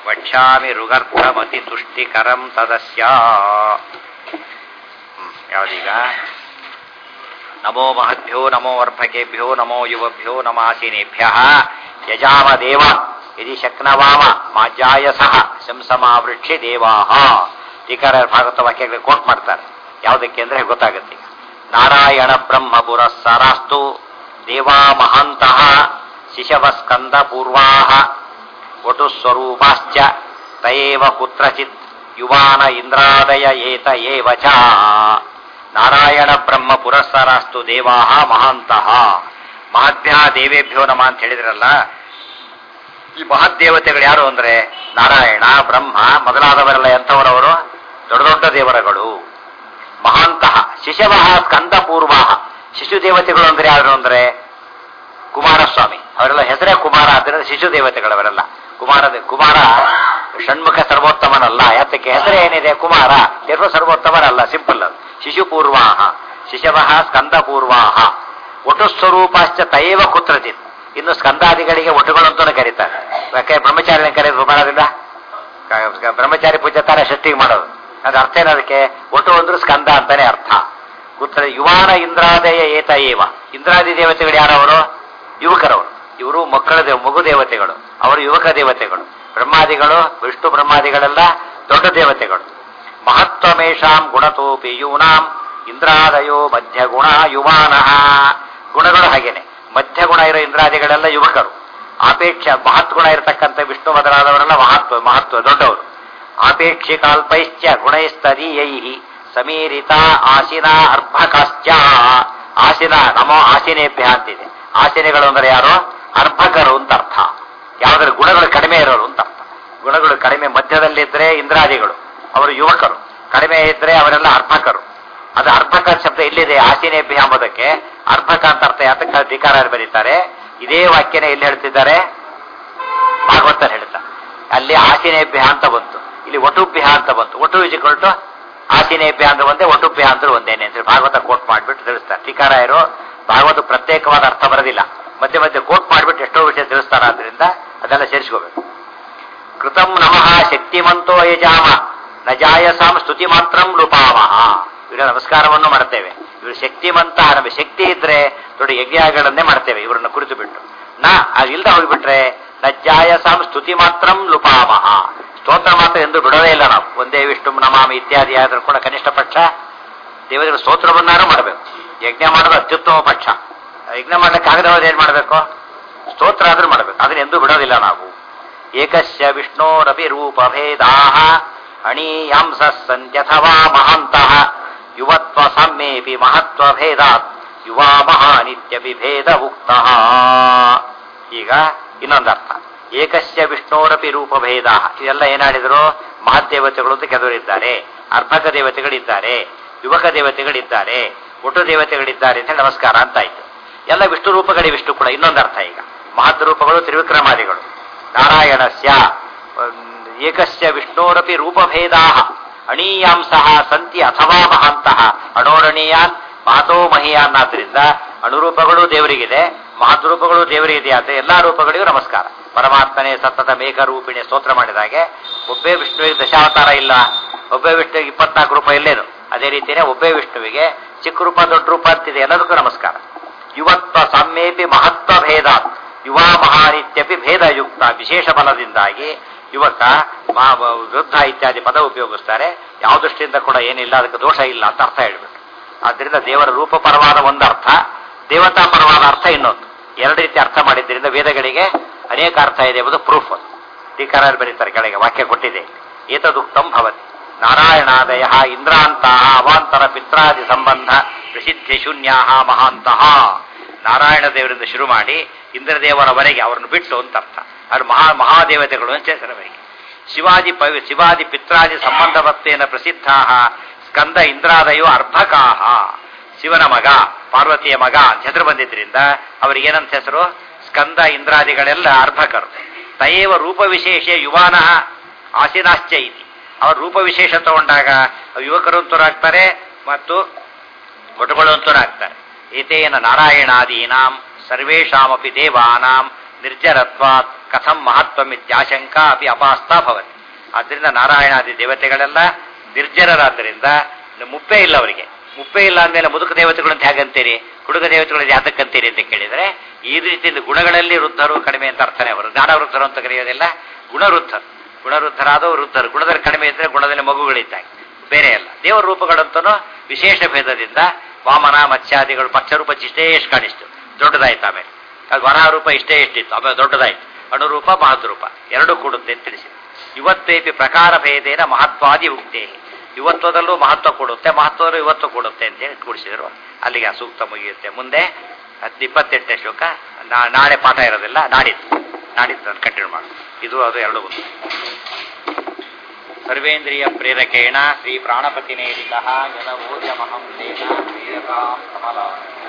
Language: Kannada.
ವಕ್ಷ್ಯಾಮಿ ಋಗರ್ಥಮತಿ ತುಷ್ಟಿಕರಂ ತದಸ್ಯ ಹ್ಮ್, ಯಾವ್ದೀಗ ನಮೋ ಮಹದ್ಭ್ಯೋ ನಮೋ ವರ್ಭಕೇಭ್ಯೋ ನಮೋ ಯುವಭ್ಯೋ ನಮಾಸಿನೇಭ್ಯ ಯಜಾಮ ದೇವ ಯದಿ ಶಕ್ನವಾಮ ಮಾಜಾಯಸಃ ಶಂಸಮಾವೃಕ್ಷಿ ದೇವಾಹ ಟೀಕಾರ ಭಾಗವತ ವಾಕ್ಯಗಳಿಗೆ ಕೋಟ್ ಮಾಡ್ತಾರೆ ಯಾವುದಕ್ಕೆ ಅಂದ್ರೆ ಗೊತ್ತಾಗುತ್ತೆ ಈಗ ನಾರಾಯಣ ಬ್ರಹ್ಮ ಪುರಸ್ಸರಾಸ್ತು ದೇವಾ ಮಹಾಂತಹ ಶಿಶವ ಸ್ಕಂದ ಪೂರ್ವಾಹ ವಟು ಸ್ವರೂಪಾಶ್ಚ ತಯೇವ ಕುತ್ರಚಿತ್ ಯುವಾನ ಇಂದ್ರಾದಯ ಏತ ಏವ ಚ ನಾರಾಯಣ ಬ್ರಹ್ಮ ಪುರಸ್ಸರಾಸ್ತು ದೇವಾಹ ಮಹಾಂತಹ ಮಹಾಭ್ಯ ದೇವೇಭ್ಯೋ ನಮ ಅಂತ ಹೇಳಿದ್ರಲ್ಲ ಈ ಮಹಾದೇವತೆಗಳು ಯಾರು ಅಂದ್ರೆ ನಾರಾಯಣ ಬ್ರಹ್ಮ ಮೊದಲಾದವರೆಲ್ಲ ಎಂಥವರವರು ದೊಡ್ಡ ದೊಡ್ಡ ದೇವರಗಳು ಮಹಾಂತಹ ಶಿಶವ ಸ್ಕಂದ ಪೂರ್ವ ಶಿಶು ದೇವತೆಗಳು ಅಂದ್ರೆ ಯಾರು ಅಂದ್ರೆ ಕುಮಾರಸ್ವಾಮಿ ಅವರೆಲ್ಲ ಹೆಸರೇ ಕುಮಾರ ಆದ್ದರಿಂದ ಶಿಶು ದೇವತೆಗಳವರೆಲ್ಲ ಕುಮಾರ ಕುಮಾರ ಷಣ್ಮುಖ ಸರ್ವೋತ್ತಮನಲ್ಲ ಯಾತಕ್ಕೆ ಹೆಸರೇ ಏನಿದೆ ಕುಮಾರ ದೇವ ಸರ್ವೋತ್ತಮನಲ್ಲ ಸಿಂಪಲ್ ಅದು ಶಿಶು ಪೂರ್ವಾಹ ಶಿಶವ ಸ್ಕಂದ ಪೂರ್ವಾಹ ಒಟು ಸ್ವರೂಪಾಶ್ಚ ತಯೇವ ಕುತ್ರಚಿತ್ ಇನ್ನು ಸ್ಕಂದಾದಿಗಳಿಗೆ ಒಟುಗಳು ಅಂತಾನೆ ಕರೀತಾರೆ ಯಾಕೆ ಬ್ರಹ್ಮಚಾರಿನ ಕರೆಯೋದು ಮಾಡೋದಿಲ್ಲ ಕ- ಬ್ರಹ್ಮಚಾರಿ ಪೂಜೆ ತರ ಷಷ್ಟಿಗೆ ಮಾಡೋದು ಅದ್ರ ಅರ್ಥ ಏನದಕ್ಕೆ ಒಟು ಅಂದ್ರೂ ಸ್ಕಂದ ಅಂತಾನೆ ಅರ್ಥ ಕುತ್ರ ಯುವಾನ ಇಂದ್ರಾದಯ ಏತ ಏವ ಇಂದ್ರಾದಿ ದೇವತೆಗಳು ಯಾರವರು ಯುವಕರವರು ಇವರು ಮಕ್ಕಳ ದೇವ ಮಗು ದೇವತೆಗಳು ಅವರು ಯುವಕ ದೇವತೆಗಳು ಬ್ರಹ್ಮಾದಿಗಳು ವಿಷ್ಣು ಬ್ರಹ್ಮಾದಿಗಳೆಲ್ಲ ದೊಡ್ಡ ದೇವತೆಗಳು ಮಹತ್ವಮೇಷಾಂ ಗುಣತೋಪಿ ಯೂನಾಂ ಇಂದ್ರಾದಯೋ ಮಧ್ಯ ಗುಣ ಯುವಾನಃ ಗುಣಗಳು ಹಾಗೇನೆ ಮಧ್ಯ ಗುಣ ಇರೋ ಇಂದ್ರಾದಿಗಳೆಲ್ಲ ಯುವಕರು ಆಪೇಕ್ಷ ಮಹತ್ ಗುಣ ಇರತಕ್ಕಂಥ ವಿಷ್ಣು ಮೊದಲಾದವರೆಲ್ಲ ಮಹತ್ವ ಮಹತ್ವ ದೊಡ್ಡವರು ಆಪೇಕ್ಷಿಕಾಲ್ಪೈಶ್ಚ ಗುಣೈಸ್ತದೀಯೈ ಸಮೀರಿತ ಆಸಿನ ಅರ್ಭಕಾಶ್ಚ ಆಸಿನ ನಮೋ ಆಸಿನೇಭ್ಯ ಅಂತಿದೆ ಆಸಿನೆಗಳು ಅಂದ್ರೆ ಯಾರು ಅರ್ಭಕರು ಅಂತ ಅರ್ಥ ಯಾವ್ದ್ರ ಗುಣಗಳು ಕಡಿಮೆ ಇರೋರು ಅಂತ ಅರ್ಥ ಗುಣಗಳು ಕಡಿಮೆ ಮಧ್ಯದಲ್ಲಿದ್ರೆ ಇಂದ್ರಾದಿಗಳು ಅವರು ಯುವಕರು ಕಡಿಮೆ ಇದ್ರೆ ಅವರೆಲ್ಲ ಅರ್ಭಕರು ಅದು ಅರ್ಭಕ ಶಬ್ದ ಎಲ್ಲಿದೆ ಆಸಿನೇಭ್ಯ ಎಂಬುದಕ್ಕೆ ಅರ್ಭಕ ಅಂತ ಅರ್ಥ ಯಾತಕ್ಕ ಅಧಿಕಾರ ಬರೀತಾರೆ ಇದೇ ವಾಕ್ಯನ ಎಲ್ಲಿ ಹೇಳ್ತಿದ್ದಾರೆ ಭಾಗವತರು ಹೇಳ್ತಾರೆ ಅಲ್ಲಿ ಆಸಿನೇಭ್ಯ ಅಂತ ಬಂತು ಇಲ್ಲಿ ಒಟುಭ್ಯ ಅಂತ ಬಂತು ಒಟು ಇಜಿಕೊಳ್ಟು ಆಸಿನೇಭ್ಯ ಅಂತ ಒಂದೇ ಒಟುಭ್ಯ ಅಂತ ಒಂದೇನೆ ಅಂತ ಹೇಳಿ ಭಾಗವತ ಕೋಟ್ ಮಾಡಿಬಿಟ್ಟು ತಿಳಿಸ್ತಾರೆ ಟೀಕಾರಾಯರು ಭಾಗವತ ಪ್ರತ್ಯೇಕವಾದ ಅರ್ಥ ಬರೋದಿಲ್ಲ ಮಧ್ಯೆ ಮಧ್ಯೆ ಕೋಟ್ ಮಾಡಿಬಿಟ್ಟು ಎಷ್ಟೋ ವಿಷಯ ತಿಳಿಸ್ತಾರ ಆದ್ರಿಂದ ಅದೆಲ್ಲ ಸೇರಿಸ್ಕೋಬೇಕು ಕೃತಂ ನಮಃ ಶಕ್ತಿಮಂತೋ ಯಜಾಮ ನ ಜಾಯಸಾಂ ಸ್ತುತಿ ಮಾತ್ರಂ ಲುಪಾಮಹ ಇವರ ನಮಸ್ಕಾರವನ್ನು ಮಾಡ್ತೇವೆ ಇವರು ಶಕ್ತಿಮಂತ ನಮಗೆ ಶಕ್ತಿ ಇದ್ರೆ ದೊಡ್ಡ ಯಜ್ಞಗಳನ್ನೇ ಮಾಡ್ತೇವೆ ಇವರನ್ನ ಕುರಿತು ಬಿಟ್ಟು ನಾ ಇಲ್ದ ಹೋಗ್ಬಿಟ್ರೆ ನ ಜಾಯಸಾಂ ಸ್ತುತಿ ಮಾತ್ರಂ ಲುಪಾಮಹ ಸ್ತೋತ್ರ ಮಾತ್ರ ಎಂದು ಬಿಡೋದೇ ಇಲ್ಲ ನಾವು ಒಂದೇ ವಿಷ್ಣು ನಮಾಮಿ ಇತ್ಯಾದಿ ಆದ್ರೂ ಕೂಡ ಕನಿಷ್ಠ ಪಕ್ಷ ದೇವರ ಸ್ತೋತ್ರವನ್ನಾರು ಮಾಡಬೇಕು ಯಜ್ಞ ಮಾಡೋದು ಅತ್ಯುತ್ತಮ ಪಕ್ಷ ಯಜ್ಞ ಮಾಡ್ಲಿಕ್ಕೆ ಆಗದೆ ಹೋದ್ರೆ ಏನ್ ಮಾಡಬೇಕು ಸ್ತೋತ್ರ ಆದ್ರೂ ಮಾಡಬೇಕು ಅದನ್ನ ಎಂದೂ ಬಿಡೋದಿಲ್ಲ ನಾವು ಏಕಸ್ಯ ವಿಷ್ಣೋರಪಿ ರೂಪಭೇದಾ ಅಣೀಯಾಂಸ ಸಂತ್ಯಥವಾ ಮಹಾಂತಃ ಯುವತ್ವ ಸಮ್ಮೇಪಿ ಮಹತ್ವ ಭೇದಾತ್ ಯುವಾ ಮಹಾನಿತ್ಯಪಿ ಭೇದ ಉಕ್ತ ಈಗ ಇನ್ನೊಂದರ್ಥ ಏಕಸ್ಯ ವಿಷ್ಣೋರಪಿ ರೂಪಭೇದ ಇದೆಲ್ಲ ಏನಾಡಿದ್ರು ಮಹಾದೇವತೆಗಳು ಅಂತ ಕೆಲವರಿದ್ದಾರೆ ಅರ್ಭಕ ದೇವತೆಗಳಿದ್ದಾರೆ ಯುವಕ ದೇವತೆಗಳಿದ್ದಾರೆ ಒಟ್ಟು ದೇವತೆಗಳಿದ್ದಾರೆ ಅಂತ ಹೇಳಿ ನಮಸ್ಕಾರ ಅಂತ ಆಯ್ತು ಎಲ್ಲ ವಿಷ್ಣು ರೂಪಗಳೇ ವಿಷ್ಣು ಕೂಡ ಇನ್ನೊಂದರ್ಥ ಈಗ ಮಹದ್ ರೂಪಗಳು ತ್ರಿವಿಕ್ರಮಾದಿಗಳು ನಾರಾಯಣಸ್ಯ ಒಂದ್ ಏಕಸ್ಯ ವಿಷ್ಣೋರಪಿ ರೂಪಭೇದಾ ಅಣೀಯಾಂಸಃ ಸಂತಿ ಅಥವಾ ಮಹಾಂತಹ ಅಣೋರಣೀಯಾನ್ ಮಹತೋ ಮಹಿಯಾನ್ ಆದ್ರಿಂದ ಅಣುರೂಪಗಳು ದೇವರಿಗಿದೆ ಮಹದ್ರೂಪಗಳು ದೇವರಿಗಿದೆ ಆದ್ರೆ ಎಲ್ಲಾ ರೂಪಗಳಿಗೂ ನಮಸ್ಕಾರ ಪರಮಾತ್ಮನೇ ಸತತ ಮೇಘರೂಪಿಣಿ ಸ್ತೋತ್ರ ಮಾಡಿದಾಗೆ ಒಬ್ಬೇ ವಿಷ್ಣುವಿಗೆ ದಶಾವತಾರ ಇಲ್ಲ ಒಬ್ಬೇ ವಿಷ್ಣುವಿಗೆ ಇಪ್ಪತ್ನಾಲ್ಕು ರೂಪ ಇಲ್ಲೇನು ಅದೇ ರೀತಿಯೇ ಒಬ್ಬೇ ವಿಷ್ಣುವಿಗೆ ಚಿಕ್ಕ ರೂಪ ದೊಡ್ಡ ರೂಪ ಅಂತಿದೆ ಎಲ್ಲದಕ್ಕೂ ನಮಸ್ಕಾರ ಯುವತ್ವ ಸಾಮ್ಯೇಪಿ ಮಹತ್ವ ಭೇದ ಯುವ ಮಹಾನಿತ್ಯಪಿ ಭೇದಯುಕ್ತ ವಿಶೇಷ ಬಲದಿಂದಾಗಿ ಯುವಕ ಮಾ- ವೃದ್ಧ ಇತ್ಯಾದಿ ಪದ ಉಪಯೋಗಿಸ್ತಾರೆ ಯಾವ ದೃಷ್ಟಿಯಿಂದ ಕೂಡ ಏನಿಲ್ಲ ಅದಕ್ಕೆ ದೋಷ ಇಲ್ಲ ಅಂತ ಅರ್ಥ ಹೇಳ್ಬೇಕು ಆದ್ರಿಂದ ದೇವರ ರೂಪಪರವಾದ ಒಂದು ಅರ್ಥ ದೇವತಾ ಪರವಾದ ಅರ್ಥ ಇನ್ನೊಂದು ಎರಡು ರೀತಿ ಅರ್ಥ ಮಾಡಿದ್ದರಿಂದ ವೇದಗಳಿಗೆ ಅನೇಕ ಅರ್ಥ ಇದೆ ಎಂಬುದು ಪ್ರೂಫ್ ಅದು ಟೀಕಾರ ಬರೀತಾರೆ ಕೆಳಗೆ ವಾಕ್ಯ ಕೊಟ್ಟಿದೆ ಏತದುಕ್ತಂ ಭವತಿ ನಾರಾಯಣಾದಯ ಇಂದ್ರಾಂತ ಅವಾಂತರ ಪಿತ್ರಾದಿ ಸಂಬಂಧ ಪ್ರಸಿದ್ಧಿ ಶೂನ್ಯ ಮಹಾಂತಹ ನಾರಾಯಣ ದೇವರಿಂದ ಶುರು ಮಾಡಿ ಇಂದ್ರದೇವರವರೆಗೆ ಅವರನ್ನು ಬಿಟ್ಟು ಅಂತ ಅರ್ಥ ಅದು ಮಹಾ ಮಹಾದೇವತೆಗಳು ಅಂತ ಹೆಸರವರಿಗೆ ಶಿವಾದಿ ಪವಿ ಶಿವಾದಿ ಪಿತ್ರಾದಿ ಸಂಬಂಧವತ್ತೇನ ಪ್ರಸಿದ್ಧ ಸ್ಕಂದ ಇಂದ್ರಾದಯೋ ಅರ್ಭಕಾಹ ಶಿವನ ಮಗ ಪಾರ್ವತಿಯ ಮಗ ಅಂತ ಹೆಸರು ಬಂದಿದ್ರಿಂದ ಅವರಿಗೆ ಏನಂತ ಹೆಸರು ಸ್ಕಂದ ಇಂದ್ರಾದಿಗಳೆಲ್ಲ ಅರ್ಭಕರು ತಯೇವ ರೂಪ ವಿಶೇಷ ಯುವಾನ ಆಸಿನಾಶ್ಚ ಇತಿ ಅವ್ರ ರೂಪ ವಿಶೇಷ ತಗೊಂಡಾಗ ಅವ್ ಯುವಕರು ಅಂತರಾಗ್ತಾರೆ ಮತ್ತು ಒಟುಗಳು ಅಂತರಾಗ್ತಾರೆ ಏತೇನ ನಾರಾಯಣಾದೀನಾಂ ಸರ್ವೇಷಾಮಪಿ ದೇವಾನಾಂ ನಿರ್ಜರತ್ವಾತ್ ಕಥಂ ಮಹತ್ವಮಿತ್ಯಾಶಂಕ ಅಪಿ ಅಪಾಸ್ತಾ ಭವತಿ ಆದ್ದರಿಂದ ನಾರಾಯಣಾದಿ ದೇವತೆಗಳೆಲ್ಲ ನಿರ್ಜರರಾದ್ದರಿಂದ ಇನ್ನು ಮುಪ್ಪೇ ಇಲ್ಲ ಅವರಿಗೆ ಮುಪ್ಪೇ ಇಲ್ಲ ಅಂದಮೇಲೆ ಮುದುಕ ದೇವತೆಗಳು ಅಂತ ಹೇಗಂತೀರಿ ಹುಡುಗ ದೇವತೆಗಳು ಯಾತಕ್ಕಂತೀರಿ ಅಂತ ಕೇಳಿದರೆ ಈ ರೀತಿಯಿಂದ ಗುಣಗಳಲ್ಲಿ ವೃದ್ಧರು ಕಡಿಮೆ ಅಂತ ಅರ್ಥನೇ ಅವರು ಜ್ಞಾನ ವೃದ್ಧರು ಅಂತ ಕರೆಯೋದಿಲ್ಲ ಗುಣವೃದ್ಧರು ಗುಣವೃದ್ಧರಾದ ವೃದ್ಧರು ಗುಣದಲ್ಲಿ ಕಡಿಮೆ ಇದ್ದರೆ ಗುಣದಲ್ಲಿ ಮಗುಗಳಿದ್ದಾಗ ಬೇರೆ ಅಲ್ಲ ದೇವರ ರೂಪಗಳಂತೂ ವಿಶೇಷ ಭೇದದಿಂದ ವಾಮನ ಮತ್ಸ್ಯಾದಿಗಳು ಪಕ್ಷರೂಪ ಇಷ್ಟೇ ಎಷ್ಟು ಕಾಣಿಸ್ತು ದೊಡ್ಡದಾಯ್ತು ಆಮೇಲೆ ಅದು ವರಾರೂಪ ಇಷ್ಟೇ ಎಷ್ಟಿತ್ತು ಆಮೇಲೆ ದೊಡ್ಡದಾಯ್ತು ಅಣುರೂಪ ಮಹದ್ರೂಪ ಎರಡೂ ಕೂಡುತ್ತೆ ಅಂತ ತಿಳಿಸಿದೆ ಇವತ್ತೇಪಿ ಪ್ರಕಾರ ಭೇದೇನ ಮಹತ್ವಾದಿ ಉಕ್ತಿ ಇವತ್ವದಲ್ಲೂ ಮಹತ್ವ ಕೊಡುತ್ತೆ ಮಹತ್ವದಲ್ಲೂ ಇವತ್ತು ಕೊಡುತ್ತೆ ಅಂತೇಳಿ ಕೂಡಿಸಿದರು ಅಲ್ಲಿಗೆ ಆ ಸೂಕ್ತ ಮುಗಿಯುತ್ತೆ ಮುಂದೆ ಹತ್ತು ಇಪ್ಪತ್ತೆಂಟನೇ ಶ್ಲೋಕ ನಾ- ನಾಳೆ ಪಾಠ ಇರೋದಿಲ್ಲ ನಾಡಿದ್ದು ನಾಡಿದ್ದು ಕಂಟಿನ್ಯೂ ಮಾಡು ಇದು ಅದು ಎರಡು ಬಂದು ಸರ್ವೇಂದ್ರಿಯ ಪ್ರೇರಕೇಣ ಶ್ರೀ ಪ್ರಾಣಪತಿನೇರಿತ ಯದವೋದ್ಯಮಹಂ ತೇನ ಪ್ರಿಯತಾಂ ಕಮಲ